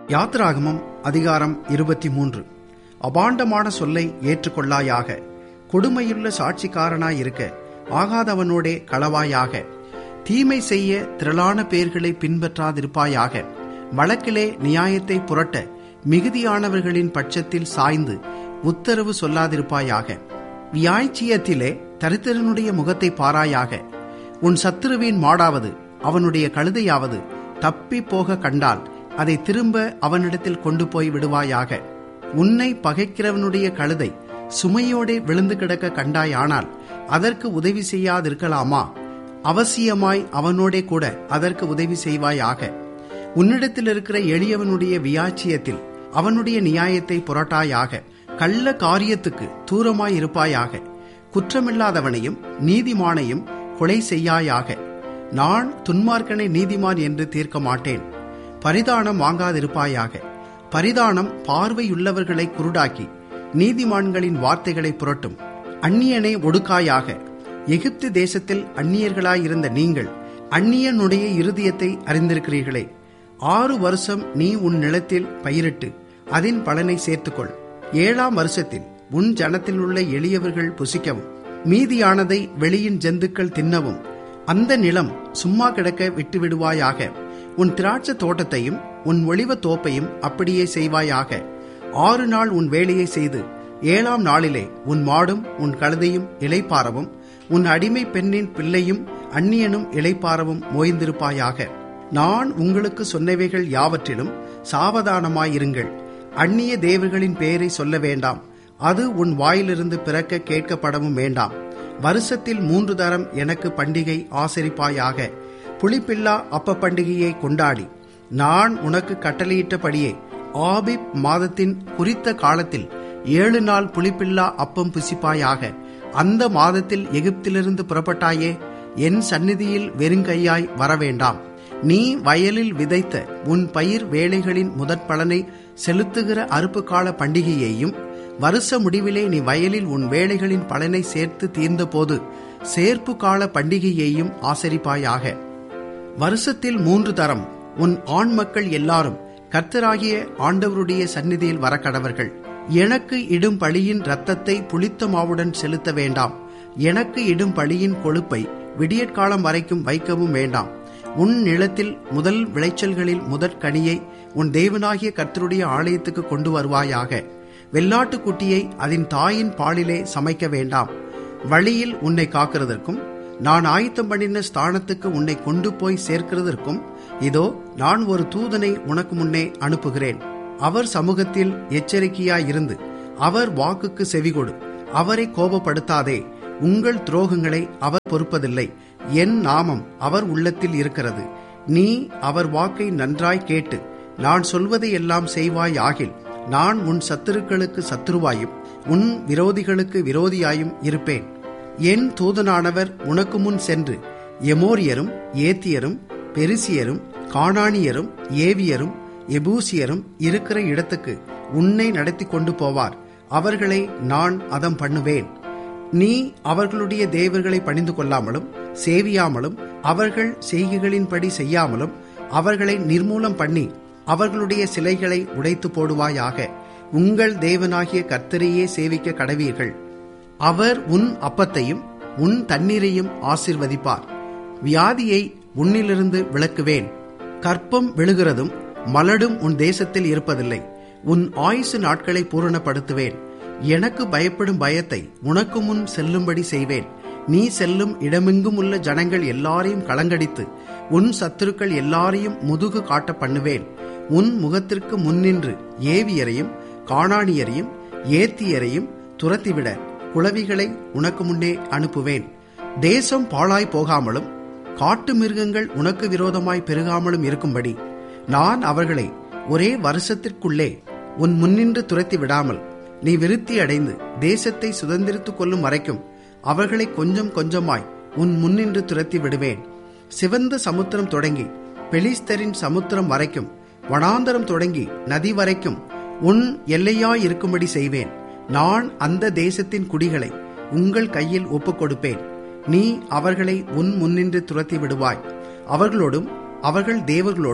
யாத்ராகமம் அதிகாரம் இருபத்தி மூன்று அபாண்டமான சொல்லை ஏற்றுக்கொள்ளாயாக கொடுமையுள்ள சாட்சிக்காரனாயிருக்க ஆகாதவனோடே களவாயாக தீமை செய்ய திரளான பேர்களை பின்பற்றாதிருப்பாயாக வழக்கிலே நியாயத்தை புரட்ட மிகுதியானவர்களின் பட்சத்தில் சாய்ந்து உத்தரவு சொல்லாதிருப்பாயாக வியாய்ச்சியத்திலே தரித்திரனுடைய முகத்தை பாராயாக உன் சத்துருவின் மாடாவது அவனுடைய கழுதையாவது தப்பி போக கண்டால் அதை திரும்ப அவனிடத்தில் கொண்டு போய் விடுவாயாக உன்னை பகைக்கிறவனுடைய கழுதை சுமையோடே விழுந்து கிடக்க கண்டாயானால் அதற்கு உதவி செய்யாதிருக்கலாமா அவசியமாய் அவனோடே கூட அதற்கு உதவி செய்வாயாக உன்னிடத்தில் இருக்கிற எளியவனுடைய வியாச்சியத்தில் அவனுடைய நியாயத்தை புரட்டாயாக கள்ள காரியத்துக்கு தூரமாய் இருப்பாயாக குற்றமில்லாதவனையும் நீதிமானையும் கொலை செய்யாயாக நான் துன்மார்க்கனை நீதிமான் என்று தீர்க்க மாட்டேன் பரிதானம் வாங்காதிருப்பாயாக பரிதானம் பார்வையுள்ளவர்களை குருடாக்கி நீதிமான்களின் வார்த்தைகளை புரட்டும் அந்நியனை ஒடுக்காயாக எகிப்து தேசத்தில் அந்நியர்களாயிருந்த நீங்கள் அந்நியனுடைய இருதயத்தை அறிந்திருக்கிறீர்களே ஆறு வருஷம் நீ உன் நிலத்தில் பயிரிட்டு அதன் பலனை சேர்த்துக்கொள் ஏழாம் வருஷத்தில் உன் ஜனத்தில் உள்ள எளியவர்கள் புசிக்கவும் மீதியானதை வெளியின் ஜந்துக்கள் தின்னவும் அந்த நிலம் சும்மா கிடக்க விட்டுவிடுவாயாக உன் திராட்சை தோட்டத்தையும் உன் ஒளிவ தோப்பையும் அப்படியே செய்வாயாக ஆறு நாள் உன் வேலையை செய்து ஏழாம் நாளிலே உன் மாடும் உன் கழுதையும் இளைப்பாரவும் உன் அடிமை பெண்ணின் பிள்ளையும் அந்நியனும் இளைப்பாரவும் மோய்ந்திருப்பாயாக நான் உங்களுக்கு சொன்னவைகள் யாவற்றிலும் சாவதானமாயிருங்கள் அந்நிய தேவர்களின் பெயரை சொல்ல வேண்டாம் அது உன் வாயிலிருந்து பிறக்க கேட்கப்படவும் வேண்டாம் வருஷத்தில் மூன்று தரம் எனக்கு பண்டிகை ஆசரிப்பாயாக புளிப்பில்லா அப்ப பண்டிகையை கொண்டாடி நான் உனக்கு கட்டளையிட்டபடியே ஆபிப் மாதத்தின் குறித்த காலத்தில் ஏழு நாள் புளிப்பில்லா அப்பம் புசிப்பாயாக அந்த மாதத்தில் எகிப்திலிருந்து புறப்பட்டாயே என் சந்நிதியில் வெறுங்கையாய் வரவேண்டாம் நீ வயலில் விதைத்த உன் பயிர் வேலைகளின் முதற் பலனை செலுத்துகிற அறுப்பு கால பண்டிகையையும் வருஷ முடிவிலே நீ வயலில் உன் வேலைகளின் பலனை சேர்த்து தீர்ந்தபோது சேர்ப்பு கால பண்டிகையையும் ஆசரிப்பாயாக வருஷத்தில் மூன்று தரம் உன் ஆண் மக்கள் எல்லாரும் கர்த்தராகிய ஆண்டவருடைய சந்நிதியில் வரக்கடவர்கள் எனக்கு இடும் பழியின் இரத்தத்தை புளித்த மாவுடன் செலுத்த வேண்டாம் எனக்கு இடும் பழியின் கொழுப்பை விடியற்காலம் வரைக்கும் வைக்கவும் வேண்டாம் உன் நிலத்தில் முதல் விளைச்சல்களில் முதற் கனியை உன் தேவனாகிய கர்த்தருடைய ஆலயத்துக்கு கொண்டு வருவாயாக வெள்ளாட்டு குட்டியை அதன் தாயின் பாலிலே சமைக்க வேண்டாம் வழியில் உன்னை காக்கிறதற்கும் நான் ஆயத்தம் பண்ணின ஸ்தானத்துக்கு உன்னை கொண்டு போய் சேர்க்கிறதற்கும் இதோ நான் ஒரு தூதனை உனக்கு முன்னே அனுப்புகிறேன் அவர் சமூகத்தில் எச்சரிக்கையாயிருந்து அவர் வாக்குக்கு செவிகொடு அவரை கோபப்படுத்தாதே உங்கள் துரோகங்களை அவர் பொறுப்பதில்லை என் நாமம் அவர் உள்ளத்தில் இருக்கிறது நீ அவர் வாக்கை நன்றாய் கேட்டு நான் சொல்வதை எல்லாம் செய்வாய் ஆகில் நான் உன் சத்துருக்களுக்கு சத்துருவாயும் உன் விரோதிகளுக்கு விரோதியாயும் இருப்பேன் என் தூதனானவர் உனக்கு முன் சென்று எமோரியரும் ஏத்தியரும் பெரிசியரும் காணானியரும் ஏவியரும் எபூசியரும் இருக்கிற இடத்துக்கு உன்னை நடத்தி கொண்டு போவார் அவர்களை நான் அதம் பண்ணுவேன் நீ அவர்களுடைய தேவர்களை பணிந்து கொள்ளாமலும் சேவியாமலும் அவர்கள் செய்கைகளின்படி செய்யாமலும் அவர்களை நிர்மூலம் பண்ணி அவர்களுடைய சிலைகளை உடைத்து போடுவாயாக உங்கள் தேவனாகிய கர்த்தரையே சேவிக்க கடவீர்கள் அவர் உன் அப்பத்தையும் உன் தண்ணீரையும் ஆசிர்வதிப்பார் வியாதியை உன்னிலிருந்து விளக்குவேன் கற்பம் விழுகிறதும் மலடும் உன் தேசத்தில் இருப்பதில்லை உன் ஆயுசு நாட்களை பூரணப்படுத்துவேன் எனக்கு பயப்படும் பயத்தை உனக்கு முன் செல்லும்படி செய்வேன் நீ செல்லும் இடமெங்கும் உள்ள ஜனங்கள் எல்லாரையும் கலங்கடித்து உன் சத்துருக்கள் எல்லாரையும் முதுகு காட்ட பண்ணுவேன் உன் முகத்திற்கு முன்னின்று ஏவியரையும் காணானியரையும் ஏத்தியரையும் துரத்திவிட குளவிகளை உனக்கு முன்னே அனுப்புவேன் தேசம் பாழாய் போகாமலும் காட்டு மிருகங்கள் உனக்கு விரோதமாய் பெருகாமலும் இருக்கும்படி நான் அவர்களை ஒரே வருஷத்திற்குள்ளே உன் முன்னின்று துரத்தி விடாமல் நீ விருத்தி அடைந்து தேசத்தை சுதந்திரித்துக் கொள்ளும் வரைக்கும் அவர்களை கொஞ்சம் கொஞ்சமாய் உன் முன்னின்று துரத்தி விடுவேன் சிவந்த சமுத்திரம் தொடங்கி பெலிஸ்தரின் சமுத்திரம் வரைக்கும் வனாந்தரம் தொடங்கி நதி வரைக்கும் உன் எல்லையாயிருக்கும்படி செய்வேன் நான் அந்த தேசத்தின் குடிகளை உங்கள் கையில் ஒப்புக் கொடுப்பேன் நீ அவர்களை உன் முன்னின்று துரத்தி விடுவாய் அவர்களோடும் அவர்கள் தேவர்களோடும்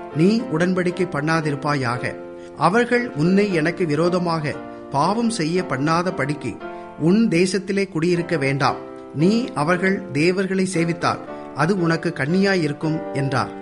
நீ உடன்படிக்கை பண்ணாதிருப்பாயாக அவர்கள் உன்னை எனக்கு விரோதமாக பாவம் செய்ய பண்ணாத படிக்கு உன் தேசத்திலே குடியிருக்க வேண்டாம் நீ அவர்கள் தேவர்களை சேவித்தால் அது உனக்கு கண்ணியாயிருக்கும் என்றார்